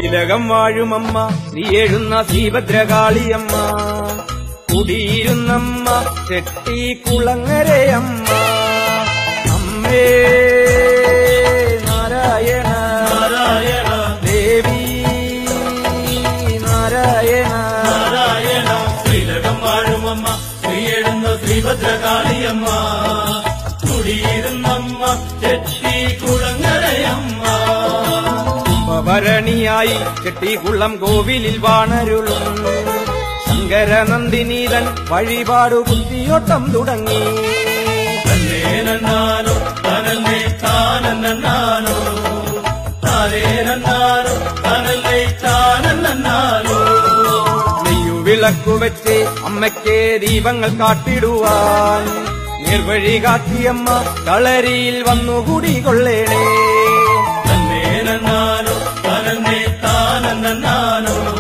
ശ്രീലകം വാഴുമമ്മ ശ്രീ എഴുന്ന ശ്രീഭദ്രകാളിയമ്മ കുടിയിരുന്നമ്മ ചെട്ടി കുളങ്ങരയമ്മ അമ്മേ നാരായണ നാരായണ ദേവി നാരായണ നാരായണ ശ്രീലകം വാഴുമമ്മ ശ്രീയെഴുന്ന ശ്രീഭദ്രകാളിയമ്മ കുടിയിരുന്നമ്മ ചെട്ടി കുളങ്ങരയമ്മ ഭരണിയായി ചെട്ടിക്കുളം കോവിലിൽ വാണരുളും ശങ്കരനന്ദിനീതൻ വഴിപാടു കുത്തിയോട്ടം തുടങ്ങി തന്നെ നന്നാനോ തനല്ലേ താനന്നാനോ താനേ നന്നാനോ തനല്ലേ താനന്നാനോ നെയ്യുവിളക്കു വെച്ച് അമ്മയ്ക്ക് ദീപങ്ങൾ കാട്ടിടുവാൻ നേർവഴി കാട്ടിയമ്മ കളരിയിൽ വന്നുകൂടി കൊള്ളേണേ തന്നെ നന്നാനോ തനല്ലേ താനന്നാനോ